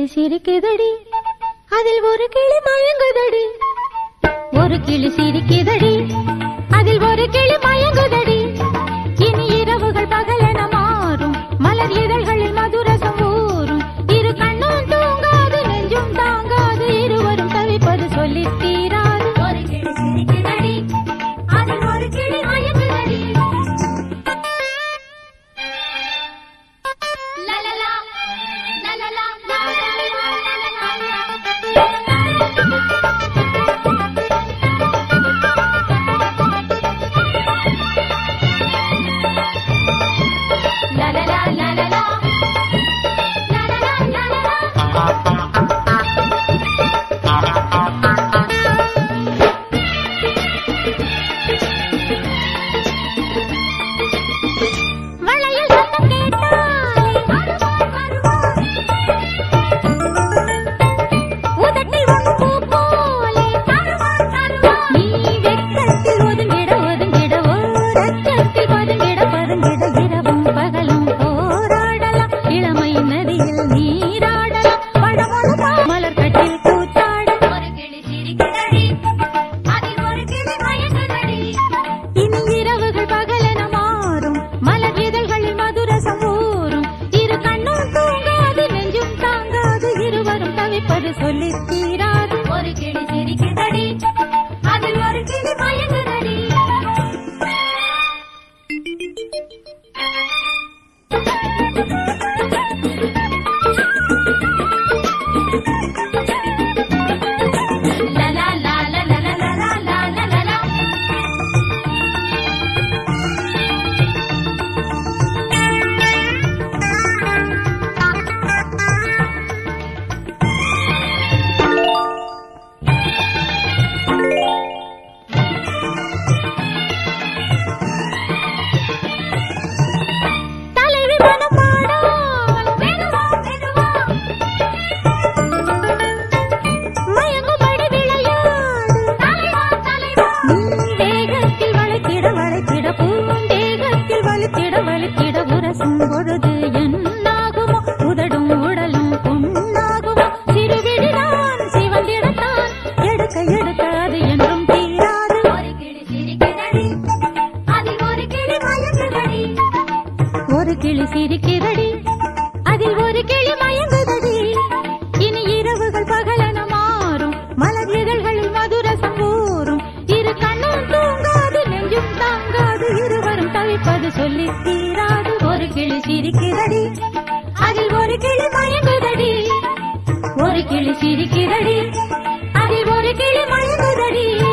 கிளி சிரிக்குதடி அதில் ஒரு கிளி மயங்குதடி ஒரு கிளி சிரிக்குதடி அதில் ஒரு கிளி மயங்குதடி இனி இரவுகள் பகலென மாறும் மலர் இதழ்களில் மதுரசம் ஊறும் இரு கண்ணும் தூங்காது நெஞ்சும் தாங்காது இருவரும் தவிப்பது சொல்லித் தீராது ஒரு கிளி சிரிக்குதடி அதில் ஒரு கிளி மயங்குதடி La la la, la la la, la la la la, la la la, la la la, la la la. வளையல் சத்தம் கேட்டாலே உதட்டில் ஒன்று பூ போலே நீ வெட்கத்தில் ஒதுங்கிட ஒதுங்கிட ஓரச்சத்தில் பதுங்கிட பதுங்கிட இரவும் பகலும் போராடலாம் இளமை நதியில் நீராடலாம் பழமொழு மலர் கட்டில் கூத்தாட ஒரு கிளி சிரிக்குதடி அதில் ஒரு கிளி மயங்குதடி இனி இரவுகள் பகலென மாறும் மலர் இதழ்களில் மதுரசம் ஊறும் இரு கண்ணும் தூங்காது நெஞ்சும் தாங்காது இருவரும் தவிப்பது சொல்லி தீராது ஒரு கிளி சிரிக்குதடி அதில் ஒரு கிளி மயங்குதடி La la la la la la la la la la la la தலைவி மனம் பாடாமல் மெதுவா மெதுவா மயங்கும்படி விளையாடு தலைவா தலைவா வேகத்தில் வளைத்திட வளைத்திட பூந்தேகத்தில் வலித்திட வலித்திட உரசும் பொழுது என்னாகுமோ உதடும் உடலும் புண்ணாகுமோ சிறுவிழிதான் சிவந்திடத்தான் எடுக்க எடுக்க அது என்றும் தீராது ஒரு கிளி சிரிக்குதடி அதில் ஒரு கிளி மயங்குதடி ஒரு கிளி சிரிக்கிறடி அதில் ஒரு கிளி மயங்குதடி இனி இரவுகள் பகலென மாறும் மலர் இதழ்களில் மதுரசம் ஊறும் இரு கண்ணும் தூங்காது நெஞ்சும் தாங்காது இருவரும் தவிப்பது சொல்லி தீராது ஒரு கிளி சிரிக்கிறடி அதில் ஒரு கிளி மயங்குதடி ஒரு கிளி சிரிக்கிறடி அதில் ஒரு கிளி மயங்குதடி